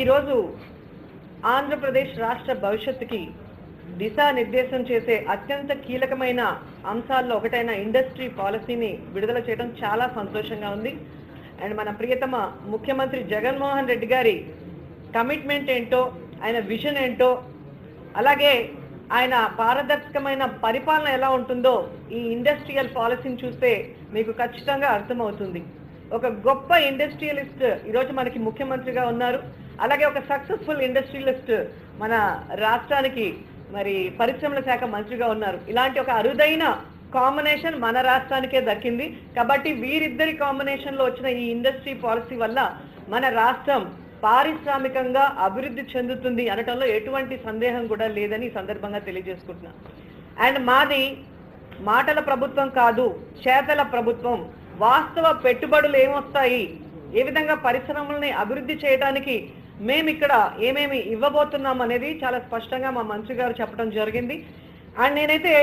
ఈరోజు ఆంధ్రప్రదేశ్ రాష్ట్ర భవిష్యత్తుకి దిశానిర్దేశం చేసే అత్యంత కీలకమైన అంశాల్లో ఒకటైన ఇండస్ట్రీ పాలసీని విడుదల చేయడం చాలా సంతోషంగా ఉంది అండ్ మన ప్రియతమ ముఖ్యమంత్రి జగన్మోహన్ రెడ్డి గారి కమిట్మెంట్ ఏంటో ఆయన విజన్ ఏంటో అలాగే ఆయన పారదర్శకమైన పరిపాలన ఎలా ఉంటుందో ఈ ఇండస్ట్రియల్ పాలసీని చూస్తే మీకు ఖచ్చితంగా అర్థమవుతుంది ఒక గొప్ప ఇండస్ట్రియలిస్ట్ ఈరోజు మనకి ముఖ్యమంత్రిగా ఉన్నారు అలాగే ఒక సక్సెస్ఫుల్ ఇండస్ట్రియలిస్ట్ మన రాష్ట్రానికి మరి పరిశ్రమల శాఖ మంత్రిగా ఉన్నారు ఇలాంటి ఒక అరుదైన కాంబినేషన్ మన రాష్ట్రానికే దక్కింది కాబట్టి వీరిద్దరి కాంబినేషన్ లో వచ్చిన ఈ ఇండస్ట్రీ పాలసీ వల్ల మన రాష్ట్రం పారిశ్రామికంగా అభివృద్ధి చెందుతుంది అనటంలో ఎటువంటి సందేహం కూడా లేదని ఈ సందర్భంగా తెలియజేసుకుంటున్నా అండ్ మాది మాటల ప్రభుత్వం కాదు చేతల ప్రభుత్వం వాస్తవ పెట్టుబడులు ఏమొస్తాయి ఏ విధంగా పరిశ్రమల్ని అభివృద్ధి చేయడానికి మేము ఇక్కడ ఏమేమి ఇవ్వబోతున్నాం అనేది చాలా స్పష్టంగా మా మంత్రి గారు చెప్పడం జరిగింది అండ్ నేనైతే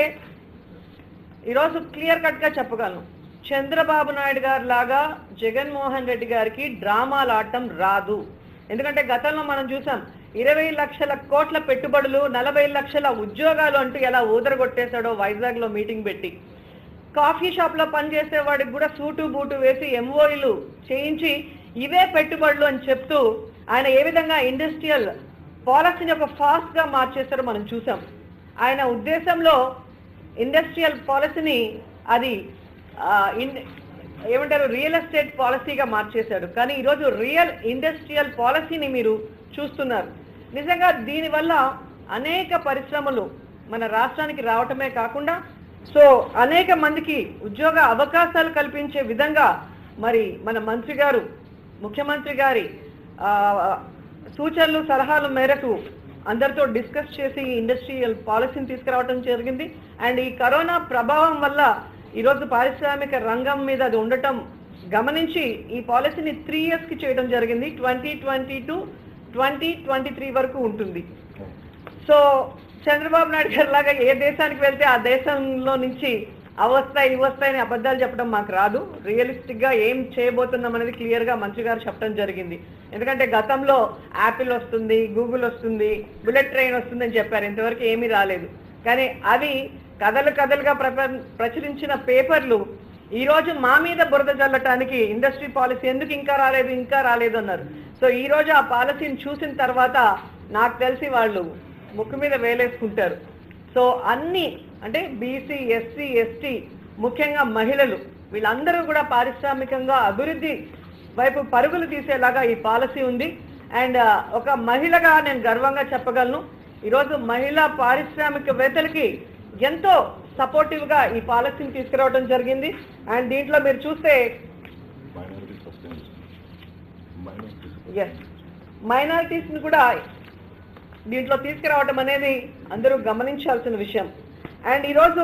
ఈరోజు క్లియర్ కట్ గా చెప్పగలను చంద్రబాబు నాయుడు గారు లాగా జగన్మోహన్ రెడ్డి గారికి డ్రామాలు ఆడటం రాదు ఎందుకంటే గతంలో మనం చూసాం ఇరవై లక్షల కోట్ల పెట్టుబడులు నలభై లక్షల ఉద్యోగాలు అంటూ ఎలా ఊదరగొట్టేశాడో వైజాగ్ లో మీటింగ్ పెట్టి కాఫీ షాప్ లో పనిచేసే వాడికి కూడా సూటు బూటు వేసి ఎంఓఈలు చేయించి ఇవే పెట్టుబడులు అని చెప్తూ ఆయన ఏ విధంగా ఇండస్ట్రియల్ పాలసీని ఒక ఫాస్ట్ గా మార్చేస్తారో మనం చూసాం ఆయన ఉద్దేశంలో ఇండస్ట్రియల్ పాలసీని అది ఆ, ఇన్- ఏమంటారు రియల్ ఎస్టేట్ పాలసీగా మార్చేశాడు కానీ ఈరోజు రియల్ ఇండస్ట్రియల్ పాలసీని మీరు చూస్తున్నారు నిజంగా దీనివల్ల అనేక పరిశ్రమలు మన రాష్ట్రానికి రావటమే కాకుండా సో అనేక మందికి ఉద్యోగ అవకాశాలు కల్పించే విధంగా మరి మన మంత్రి గారు ముఖ్యమంత్రి గారి ఆ, సూచనలు సలహాల మేరకు అందరితో డిస్కస్ చేసి ఈ ఇండస్ట్రియల్ పాలసీని తీసుకురావడం జరిగింది అండ్ ఈ కరోనా ప్రభావం వల్ల ఈరోజు పారిశ్రామిక రంగం మీద అది ఉండటం గమనించి ఈ పాలసీని త్రీ ఇయర్స్ కి చేయడం జరిగింది twenty twenty to twenty twenty three వరకు ఉంటుంది సో చంద్రబాబు నాయుడు గారు లాగా ఏ దేశానికి వెళ్తే ఆ దేశంలో నుంచి అవి వస్తాయి ఇవి వస్తాయని అబద్ధాలు చెప్పడం మాకు రాదు రియలిస్టిక్ గా ఏం చేయబోతున్నాం అనేది క్లియర్ గా మంత్రి గారు చెప్పడం జరిగింది ఎందుకంటే గతంలో యాపిల్ వస్తుంది గూగుల్ వస్తుంది బుల్లెట్ ట్రైన్ వస్తుంది అని చెప్పారు ఇంతవరకు ఏమీ రాలేదు కానీ అవి కథలు కథలుగా ప్రప- ప్రచురించిన పేపర్లు ఈ రోజు మా మీద బురద చల్లటానికి ఇండస్ట్రీ పాలసీ ఎందుకు ఇంకా రాలేదు ఇంకా రాలేదు అన్నారు సో ఈ రోజు ఆ పాలసీని చూసిన తర్వాత నాకు తెలిసి వాళ్ళు ముక్కు మీద వేలేసుకుంటారు సో అన్ని అంటే బీసీ ఎస్సీ ఎస్టీ ముఖ్యంగా మహిళలు వీళ్ళందరూ కూడా పారిశ్రామికంగా అభివృద్ధి వైపు పరుగులు తీసేలాగా ఈ పాలసీ ఉంది అండ్ ఒక మహిళగా నేను గర్వంగా చెప్పగలను ఈరోజు మహిళా పారిశ్రామికవేత్తలకి ఎంతో సపోర్టివ్ గా ఈ పాలసీని తీసుకురావడం జరిగింది అండ్ దీంట్లో మీరు చూస్తే మైనారిటీ సస్టైన్ మైనారిటీ ఎస్ మైనారిటీస్ ని కూడా దీంట్లో తీసుకురావడం అనేది అందరూ గమనించాల్సిన విషయం అండ్ ఈరోజు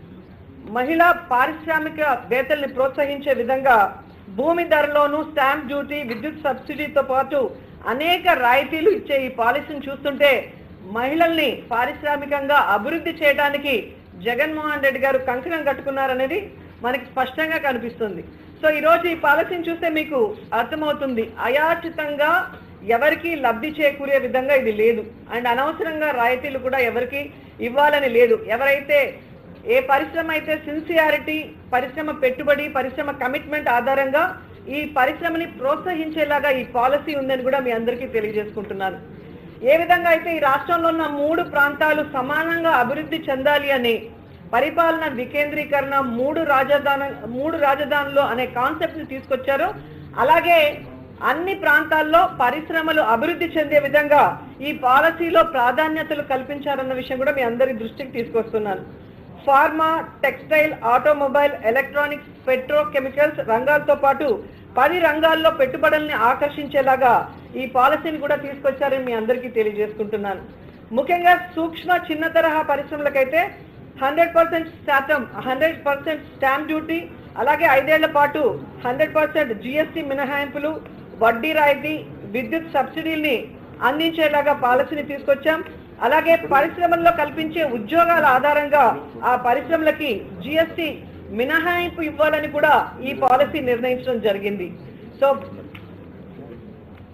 మహిళా పారిశ్రామిక వేతల్ని ప్రోత్సహించే విధంగా భూమి ధరలోను స్టాంప్ డ్యూటీ విద్యుత్ సబ్సిడీతో పాటు అనేక రాయితీలు ఇచ్చే ఈ పాలసీని చూస్తుంటే మహిళల్ని పారిశ్రామికంగా అభివృద్ధి చేయడానికి జగన్మోహన్ రెడ్డి గారు కంకణం కట్టుకున్నారనేది మనకి స్పష్టంగా కనిపిస్తుంది సో ఈ రోజు ఈ పాలసీని చూస్తే మీకు అర్థమవుతుంది అయాచితంగా ఎవరికి లబ్ధి చేకూరే విధంగా ఇది లేదు అండ్ అనవసరంగా రాయితీలు కూడా ఎవరికి ఇవ్వాలని లేదు ఎవరైతే ఏ పరిశ్రమ అయితే సిన్సియారిటీ పరిశ్రమ పెట్టుబడి పరిశ్రమ కమిట్మెంట్ ఆధారంగా ఈ పరిశ్రమని ప్రోత్సహించేలాగా ఈ పాలసీ ఉందని కూడా మీ అందరికీ తెలియజేసుకుంటున్నాను ఏ విధంగా అయితే ఈ రాష్ట్రంలో ఉన్న మూడు ప్రాంతాలు సమానంగా అభివృద్ధి చెందాలి అని పరిపాలన వికేంద్రీకరణ మూడు రాజధాని మూడు రాజధానులు అనే కాన్సెప్ట్ ని తీసుకొచ్చారు అలాగే అన్ని ప్రాంతాల్లో పరిశ్రమలు అభివృద్ధి చెందే విధంగా ఈ పాలసీలో ప్రాధాన్యతలు కల్పించారన్న విషయం కూడా మీ అందరి దృష్టికి తీసుకొస్తున్నాను pharma textile automobile electronics petrochemicals రంగాలతో పాటు పది రంగాల్లో పెట్టుబడుల్ని ఆకర్షించేలాగా ఈ పాలసీని కూడా తీసుకొచ్చారని మీ అందరికీ తెలియజేసుకుంటున్నాను ముఖ్యంగా సూక్ష్మ చిన్న తరహా పరిశ్రమలకైతే హండ్రెడ్ పర్సెంట్ శాతం హండ్రెడ్ పర్సెంట్ స్టాంప్ డ్యూటీ అలాగే ఐదేళ్ల పాటు హండ్రెడ్ పర్సెంట్ జిఎస్టి మినహాయింపులు వడ్డీ రాయితీ విద్యుత్ సబ్సిడీల్ని అందించేలాగా పాలసీని తీసుకొచ్చాం అలాగే పరిశ్రమల్లో కల్పించే ఉద్యోగాల ఆధారంగా ఆ పరిశ్రమలకి జిఎస్టి మినహాయింపు ఇవ్వాలని కూడా ఈ పాలసీ నిర్ణయించడం జరిగింది సో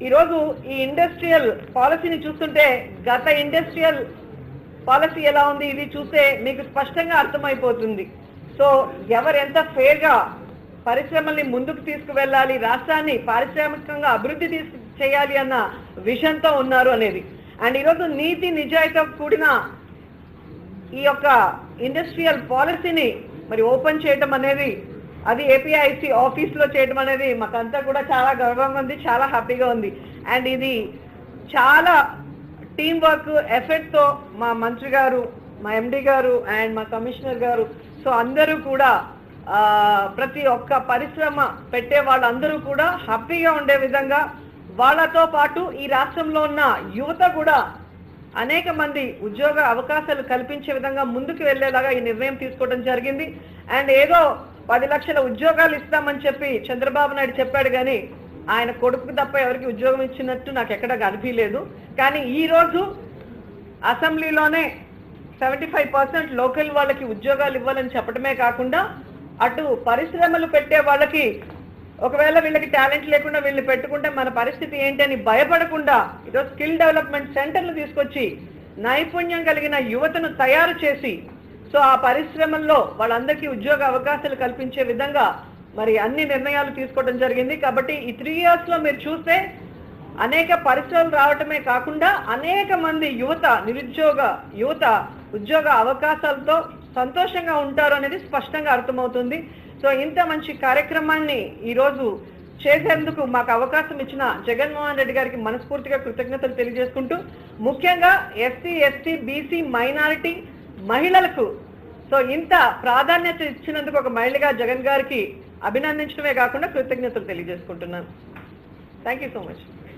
ఈరోజు ఈ ఇండస్ట్రియల్ పాలసీని చూస్తుంటే గత ఇండస్ట్రియల్ పాలసీ ఎలా ఉంది ఇది చూస్తే మీకు స్పష్టంగా అర్థమైపోతుంది సో ఎవరు ఎంత ఫేర్ గా పరిశ్రమల్ని ముందుకు తీసుకువెళ్ళాలి రాష్ట్రాన్ని పారిశ్రామికంగా అభివృద్ధి తీసుకు చేయాలి అన్న విషన్తో ఉన్నారు అనేది అండ్ ఈరోజు నీతి నిజాయితీతో కూడిన ఈ యొక్క ఇండస్ట్రియల్ పాలసీని మరి ఓపెన్ చేయడం అనేది అది ఏపీఐసి ఆఫీస్ లో చేయడం అనేది మాకంతా కూడా చాలా గర్వంగా ఉంది చాలా హ్యాపీగా ఉంది అండ్ ఇది చాలా టీం వర్క్ ఎఫెక్ట్ తో మా మంత్రి గారు మా ఎండి గారు అండ్ మా కమిషనర్ గారు సో అందరూ కూడా ఆ, ప్రతి ఒక్క పరిశ్రమ పెట్టే వాళ్ళందరూ కూడా హ్యాపీగా ఉండే విధంగా వాళ్ళతో పాటు ఈ రాష్ట్రంలో ఉన్న యువత కూడా అనేక మంది ఉద్యోగ అవకాశాలు కల్పించే విధంగా ముందుకు వెళ్లేలాగా ఈ నిర్ణయం తీసుకోవడం జరిగింది అండ్ ఏదో పది లక్షల ఉద్యోగాలు ఇస్తామని చెప్పి చంద్రబాబు నాయుడు చెప్పాడు కానీ ఆయన కొడుకు తప్ప ఎవరికి ఉద్యోగం ఇచ్చినట్టు నాకు ఎక్కడ కనిపించలేదు కానీ ఈ రోజు అసెంబ్లీలోనే సెవెంటీ ఫైవ్ పర్సెంట్ లోకల్ వాళ్ళకి ఉద్యోగాలు ఇవ్వాలని చెప్పడమే కాకుండా అటు పరిశ్రమలు పెట్టే వాళ్ళకి ఒకవేళ వీళ్ళకి టాలెంట్ లేకుండా వీళ్ళు పెట్టుకుంటే మన పరిస్థితి ఏంటి అని భయపడకుండా ఈరోజు స్కిల్ డెవలప్మెంట్ సెంటర్లు తీసుకొచ్చి నైపుణ్యం కలిగిన యువతను తయారు చేసి సో ఆ పరిశ్రమల్లో వాళ్ళందరికీ ఉద్యోగ అవకాశాలు కల్పించే విధంగా మరి అన్ని నిర్ణయాలు తీసుకోవడం జరిగింది కాబట్టి ఈ త్రీ ఇయర్స్ లో మీరు చూస్తే అనేక పరిశ్రమలు రావటమే కాకుండా అనేక మంది యువత నిరుద్యోగ యువత ఉద్యోగ అవకాశాలతో సంతోషంగా ఉంటారు అనేది స్పష్టంగా అర్థమవుతుంది సో ఇంత మంచి కార్యక్రమాన్ని ఈరోజు చేసేందుకు మాకు అవకాశం ఇచ్చిన జగన్మోహన్ రెడ్డి గారికి మనస్ఫూర్తిగా కృతజ్ఞతలు తెలియజేసుకుంటూ ముఖ్యంగా ఎస్సీ ఎస్టీ బీసీ మైనారిటీ మహిళలకు సో ఇంత ప్రాధాన్యత ఇచ్చినందుకు ఒక మహిళగా జగన్ గారికి అభినందించడమే కాకుండా కృతజ్ఞతలు తెలియజేసుకుంటున్నాను థ్యాంక్ యూ సో మచ్